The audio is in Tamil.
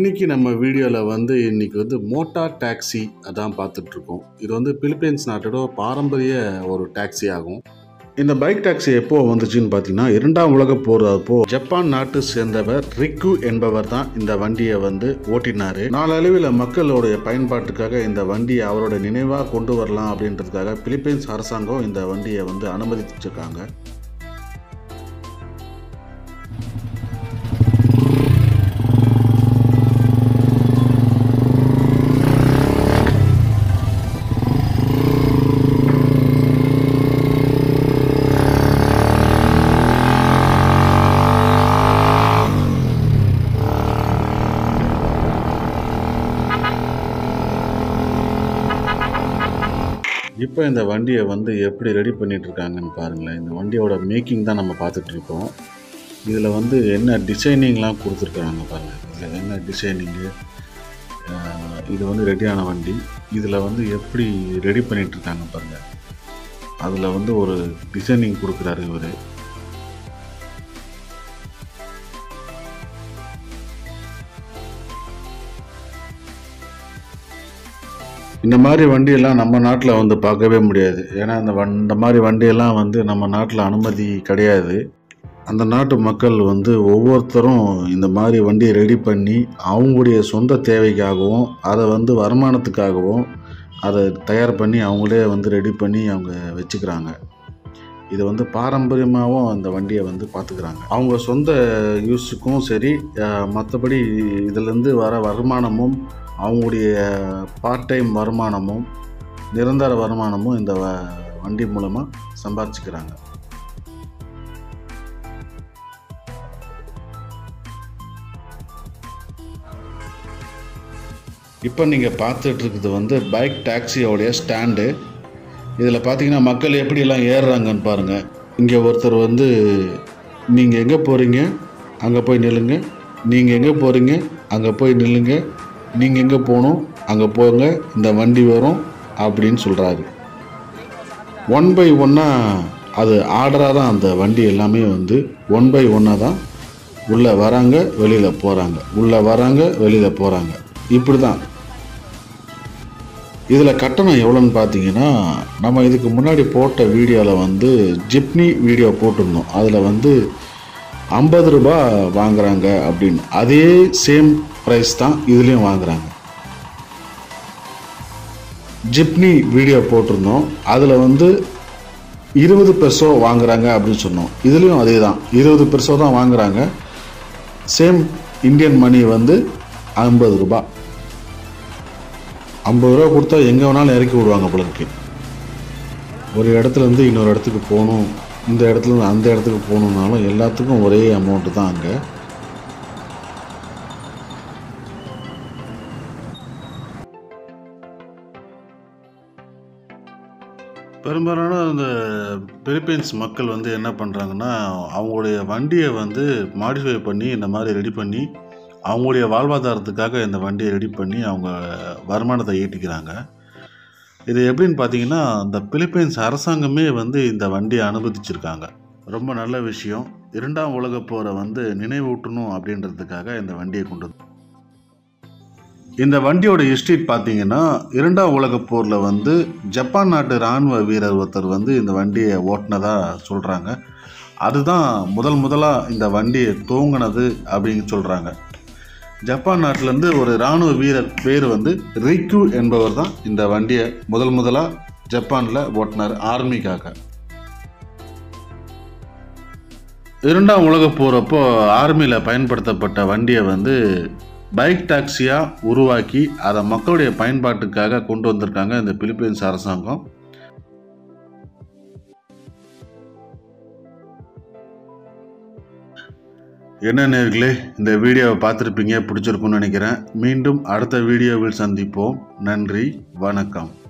இன்னைக்கு நம்ம வீடியோவில் வந்து இன்னைக்கு வந்து மோட்டார் டாக்ஸி அதான் பார்த்துட்ருக்கோம் இது வந்து பிலிப்பைன்ஸ் நாட்டோட பாரம்பரிய ஒரு டாக்ஸி ஆகும் இந்த பைக் டாக்ஸி எப்போ வந்துச்சுன்னு பார்த்தீங்கன்னா இரண்டாம் உலக போர் அப்போ ஜப்பான் நாட்டு சேர்ந்தவர் ரிக்கு என்பவர் தான் இந்த வண்டியை வந்து ஓட்டினார் நாளடைவில் மக்களுடைய பயன்பாட்டுக்காக இந்த வண்டியை அவரோட நினைவாக கொண்டு வரலாம் அப்படின்றதுக்காக பிலிப்பைன்ஸ் அரசாங்கம் இந்த வண்டியை வந்து அனுமதிச்சிருக்காங்க இப்போ இந்த வண்டியை வந்து எப்படி ரெடி பண்ணிட்டு இருக்காங்கன்னு பாருங்களேன் இந்த வண்டியோட மேக்கிங் தான் நம்ம பார்த்துட்டு இருக்கோம் இதில் வந்து என்ன டிசைனிங்லாம் கொடுத்துருக்குறாங்க பாருங்கள் இதில் என்ன டிசைனிங்கு இது வந்து ரெடியான வண்டி இதில் வந்து எப்படி ரெடி பண்ணிட்டு இருக்காங்க பாருங்கள் அதில் வந்து ஒரு டிசைனிங் கொடுக்குறாரு இவர் இந்த மாதிரி வண்டியெல்லாம் நம்ம நாட்டில் வந்து பார்க்கவே முடியாது ஏன்னா இந்த வண் இந்த மாதிரி வண்டியெல்லாம் வந்து நம்ம நாட்டில் அனுமதி கிடையாது அந்த நாட்டு மக்கள் வந்து ஒவ்வொருத்தரும் இந்த மாதிரி வண்டியை ரெடி பண்ணி அவங்களுடைய சொந்த தேவைக்காகவும் அதை வந்து வருமானத்துக்காகவும் அதை தயார் பண்ணி அவங்களே வந்து ரெடி பண்ணி அவங்க வச்சுக்கிறாங்க இது வந்து பாரம்பரியமாகவும் அந்த வண்டியை வந்து பார்த்துக்கிறாங்க அவங்க சொந்த யூஸுக்கும் சரி மற்றபடி இதிலேருந்து வர வருமானமும் அவங்களுடைய பார்ட் டைம் வருமானமும் நிரந்தர வருமானமும் இந்த வ வண்டி மூலமாக சம்பாதிச்சுக்கிறாங்க இப்போ நீங்கள் பார்த்துட்டு இருக்குது வந்து பைக் டாக்ஸியோடைய ஸ்டாண்டு இதில் பார்த்தீங்கன்னா மக்கள் எப்படியெல்லாம் ஏறுறாங்கன்னு பாருங்கள் இங்கே ஒருத்தர் வந்து நீங்கள் எங்கே போகிறீங்க அங்கே போய் நில்லுங்க நீங்கள் எங்கே போகிறீங்க அங்கே போய் நில்லுங்க நீங்கள் எங்கே போகணும் அங்கே போங்க இந்த வண்டி வரும் அப்படின்னு சொல்கிறாரு ஒன் பை ஒன்னாக அது ஆர்டராக தான் அந்த வண்டி எல்லாமே வந்து ஒன் பை ஒன்னாக தான் உள்ளே வராங்க வெளியில் போகிறாங்க உள்ளே வராங்க வெளியில் போகிறாங்க இப்படி தான் இதில் கட்டணம் எவ்வளோன்னு பார்த்தீங்கன்னா நம்ம இதுக்கு முன்னாடி போட்ட வீடியோவில் வந்து ஜிப்னி வீடியோ போட்டிருந்தோம் அதில் வந்து ஐம்பது ரூபா வாங்குறாங்க அப்படின்னு அதே சேம் ப்ரைஸ் தான் இதுலேயும் வாங்குறாங்க ஜிப்னி வீடியோ போட்டிருந்தோம் அதில் வந்து இருபது பெர்சோ வாங்குறாங்க அப்படின்னு சொன்னோம் இதுலேயும் அதே தான் இருபது பெர்சோ தான் வாங்குறாங்க சேம் இந்தியன் மணி வந்து ஐம்பது ரூபா ஐம்பது ரூபா கொடுத்தா எங்கே வேணாலும் இறக்கி விடுவாங்க போலருக்கு ஒரு இடத்துலேருந்து இன்னொரு இடத்துக்கு போகணும் இந்த இடத்துலேருந்து அந்த இடத்துக்கு போகணுன்னாலும் எல்லாத்துக்கும் ஒரே அமௌண்ட்டு தான் அங்கே பெரும்பாலான அந்த பிலிப்பைன்ஸ் மக்கள் வந்து என்ன பண்ணுறாங்கன்னா அவங்களுடைய வண்டியை வந்து மாடிஃபை பண்ணி இந்த மாதிரி ரெடி பண்ணி அவங்களுடைய வாழ்வாதாரத்துக்காக இந்த வண்டியை ரெடி பண்ணி அவங்க வருமானத்தை ஈட்டிக்கிறாங்க இது எப்படின்னு பார்த்தீங்கன்னா இந்த பிலிப்பைன்ஸ் அரசாங்கமே வந்து இந்த வண்டியை அனுமதிச்சிருக்காங்க ரொம்ப நல்ல விஷயம் இரண்டாம் உலக போரை வந்து நினைவூட்டணும் அப்படின்றதுக்காக இந்த வண்டியை கொண்டு வந்து இந்த வண்டியோட ஹிஸ்ட்ரி பார்த்தீங்கன்னா இரண்டாம் உலக போரில் வந்து ஜப்பான் நாட்டு இராணுவ வீரர் ஒருத்தர் வந்து இந்த வண்டியை ஓட்டினதாக சொல்கிறாங்க அதுதான் முதல் முதலாக இந்த வண்டியை தூங்கினது அப்படின்னு சொல்கிறாங்க ஜப்பான் நாட்டிலேருந்து ஒரு இராணுவ வீரர் பேர் வந்து ரிக்கு என்பவர் தான் இந்த வண்டியை முதல் முதலாக ஜப்பானில் ஓட்டினார் ஆர்மிக்காக இரண்டாம் உலக போகிறப்போ ஆர்மியில் பயன்படுத்தப்பட்ட வண்டியை வந்து பைக் டாக்ஸியாக உருவாக்கி அதை மக்களுடைய பயன்பாட்டுக்காக கொண்டு வந்திருக்காங்க இந்த பிலிப்பைன்ஸ் அரசாங்கம் என்ன நேர்களே இந்த வீடியோவை பார்த்துருப்பீங்க பிடிச்சிருக்குன்னு நினைக்கிறேன் மீண்டும் அடுத்த வீடியோவில் சந்திப்போம் நன்றி வணக்கம்